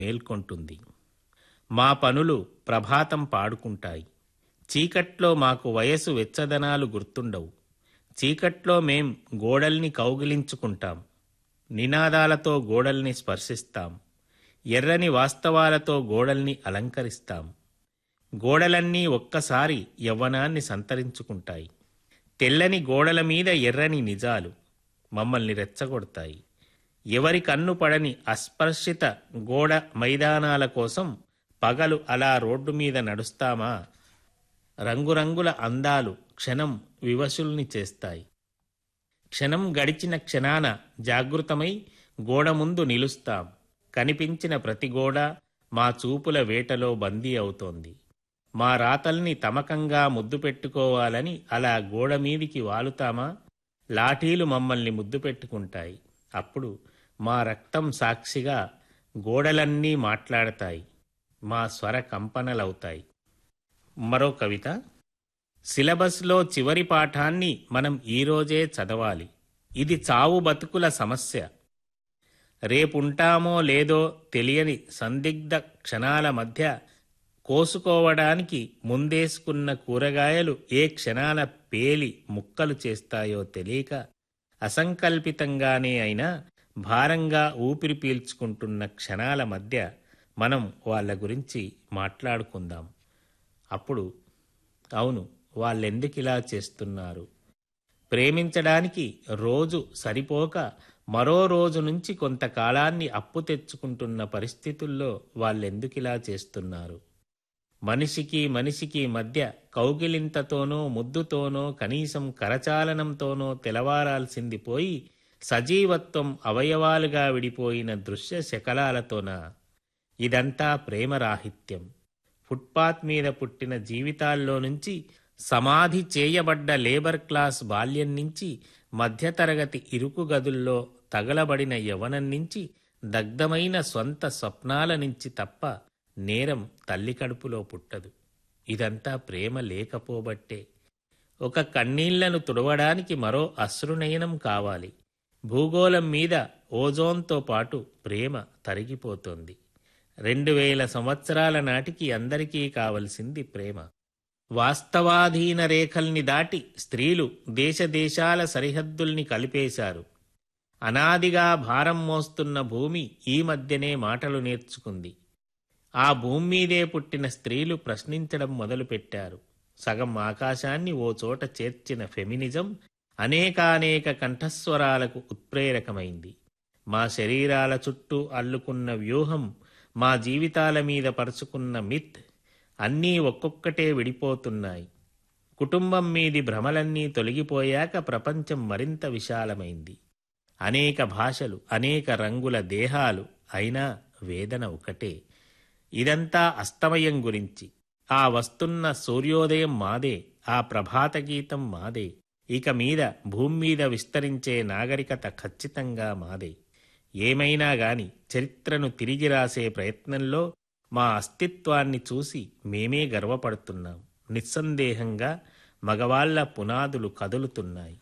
మేల్కొంటుంది మా పనులు ప్రభాతం పాడుకుంటాయి చీకట్లో మాకు వయసు వెచ్చదనాలు గుర్తుండవు చీకట్లో మేం గోడల్ని కౌగిలించుకుంటాం నినాదాలతో గోడల్ని స్పర్శిస్తాం ఎర్రని వాస్తవాలతో గోడల్ని అలంకరిస్తాం గోడలన్నీ ఒక్కసారి యవ్వనాన్ని సంతరించుకుంటాయి తెల్లని గోడల మీద ఎర్రని నిజాలు మమ్మల్ని రెచ్చగొడతాయి ఎవరి కన్ను పడని అస్పర్శిత గోడ మైదానాల కోసం పగలు అలా రోడ్డు మీద నడుస్తామా రంగురంగుల అందాలు క్షణం వివశుల్ని చేస్తాయి క్షణం గడిచిన క్షణాన జాగృతమై గోడ ముందు నిలుస్తాం కనిపించిన ప్రతి గోడ మా చూపుల వేటలో బందీ అవుతోంది మా రాతల్ని తమకంగా ముద్దు పెట్టుకోవాలని అలా గోడ మీదికి వాలుతామా లాఠీలు మమ్మల్ని ముద్దు పెట్టుకుంటాయి అప్పుడు మా రక్తం సాక్షిగా గోడలన్నీ మాట్లాడతాయి మా స్వర కంపనలవుతాయి మరో కవిత సిలబస్లో చివరి పాఠాన్ని మనం ఈరోజే చదవాలి ఇది చావు బతుకుల సమస్య రేపుంటామో లేదో తెలియని సందిగ్ధ క్షణాల మధ్య కోసుకోవడానికి ముందేసుకున్న కూరగాయలు ఏ క్షణాన పేలి ముక్కలు చేస్తాయో తెలియక అసంకల్పితంగానే అయినా భారంగా ఊపిరి పీల్చుకుంటున్న క్షణాల మధ్య మనం వాళ్ళ గురించి మాట్లాడుకుందాం అప్పుడు అవును వాళ్ళెందుకిలా చేస్తున్నారు ప్రేమించడానికి రోజు సరిపోక మరో రోజు నుంచి కొంతకాలాన్ని అప్పు తెచ్చుకుంటున్న పరిస్థితుల్లో వాళ్ళెందుకిలా చేస్తున్నారు మనిషికి మనిషికి మధ్య కౌగిలింతతోనో ముద్దుతోనో కనీసం కరచాలనంతోనో తెలవారాల్సింది పోయి సజీవత్వం అవయవాలుగా విడిపోయిన దృశ్య శకలాలతోనా ఇదంతా ప్రేమరాహిత్యం ఫుట్పాత్ మీద పుట్టిన జీవితాల్లో నుంచి సమాధి చేయబడ్డ లేబర్ క్లాస్ బాల్యం నుంచి మధ్యతరగతి ఇరుకు గదుల్లో తగలబడిన యవనం నుంచి దగ్ధమైన స్వంత స్వప్నాల నుంచి తప్ప నేరం తల్లి కడుపులో పుట్టదు ఇదంతా ప్రేమ లేకపోబట్టే ఒక కన్నీళ్లను తుడవడానికి మరో అశ్రునయనం కావాలి భూగోళం మీద ఓజోన్తో పాటు ప్రేమ తరిగిపోతోంది రెండు వేల సంవత్సరాల నాటికి అందరికీ కావలసింది ప్రేమ వాస్తవాధీన రేఖల్ని దాటి స్త్రీలు దేశదేశాల సరిహద్దుల్ని కలిపేశారు అనాదిగా భారం మోస్తున్న భూమి ఈ మధ్యనే మాటలు నేర్చుకుంది ఆ భూమి మీదే పుట్టిన స్త్రీలు ప్రశ్నించడం మొదలుపెట్టారు సగం ఆకాశాన్ని ఓ చోట చేర్చిన ఫెమినిజం అనేకానేక కంఠస్వరాలకు ఉత్ప్రేరకమైంది మా శరీరాల చుట్టూ అల్లుకున్న వ్యూహం మా జీవితాల మీద పరుచుకున్న మిత్ అన్నీ ఒక్కొక్కటే విడిపోతున్నాయి కుటుంబం మీది భ్రమలన్నీ తొలగిపోయాక ప్రపంచం మరింత విశాలమైంది అనేక భాషలు అనేక రంగుల దేహాలు అయినా వేదన ఒకటే ఇదంతా అస్తమయం గురించి ఆ వస్తున్న సూర్యోదయం మాదే ఆ ప్రభాత గీతం మాదే ఇక మీద భూమి మీద విస్తరించే నాగరికత ఖచ్చితంగా మాదే ఏమైనా గాని చరిత్రను తిరిగి రాసే ప్రయత్నంలో మా అస్తిత్వాన్ని చూసి మేమే గర్వపడుతున్నాం నిస్సందేహంగా మగవాళ్ల పునాదులు కదులుతున్నాయి